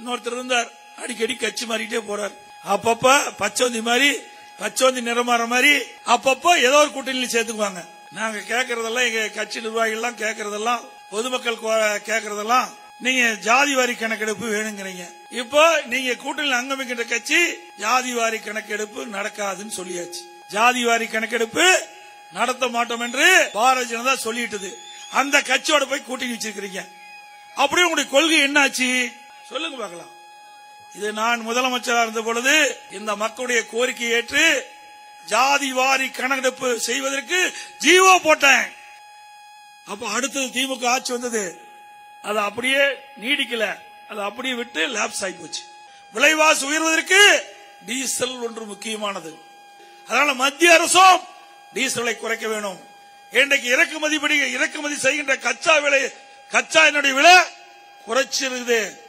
இன்னொருத்தர் இருந்தார் அடிக்கடி கட்சி மாறிட்டே போறார் அப்பப்ப பச்சோந்தி மாதிரி பச்சோந்தி நிறமாற மாதிரி அப்பப்போ ஏதோ ஒரு கூட்டணியில சேர்த்துக்குவாங்க நாங்க கேட்கறதெல்லாம் எங்க கட்சி நிர்வாகிகள் எல்லாம் கேட்கறதெல்லாம் பொதுமக்கள் கோ- கேட்கறதெல்லாம் நீங்க ஜாதி வாரி கணக்கெடுப்பு வேணுங்கிறீங்க இப்போ நீங்க கூட்டணியில் அங்கமிக்கின்ற கட்சி ஜாதி வாரி கணக்கெடுப்பு நடக்காதுன்னு சொல்லியாச்சு ஜாதி வாரி கணக்கெடுப்பு நடத்த மாட்டோம் என்று பாரதிய ஜனதா சொல்லிட்டது அந்த கட்சியோட போய் கூட்டணி வச்சிருக்கிறீங்க அப்படியே உங்களுடைய கொள்கை என்னாச்சு சொல்லுங்க பார்க்கலாம் இது நான் முதலமைச்சராக இருந்த பொழுது இந்த மக்களுடைய கோரிக்கையை ஏற்று ஜாதி வாரி கணக்கெடுப்பு செய்வதற்கு ஜீவோ போட்டேன் அப்ப அடுத்தது திமுக ஆட்சி வந்தது அது அப்படியே நீடிக்கல அது அப்படியே விட்டு லேப்ஸ் ஆகி போச்சு விலைவாசி உயர்வதற்கு டீசல் ஒன்று முக்கியமானது அதனால மத்திய அரசும் டீசலை குறைக்க வேணும் இன்றைக்கு இறக்குமதி படி இறக்குமதி செய்கின்ற கச்சா விலை கச்சா என்னுடைய விலை குறைச்சிருக்குது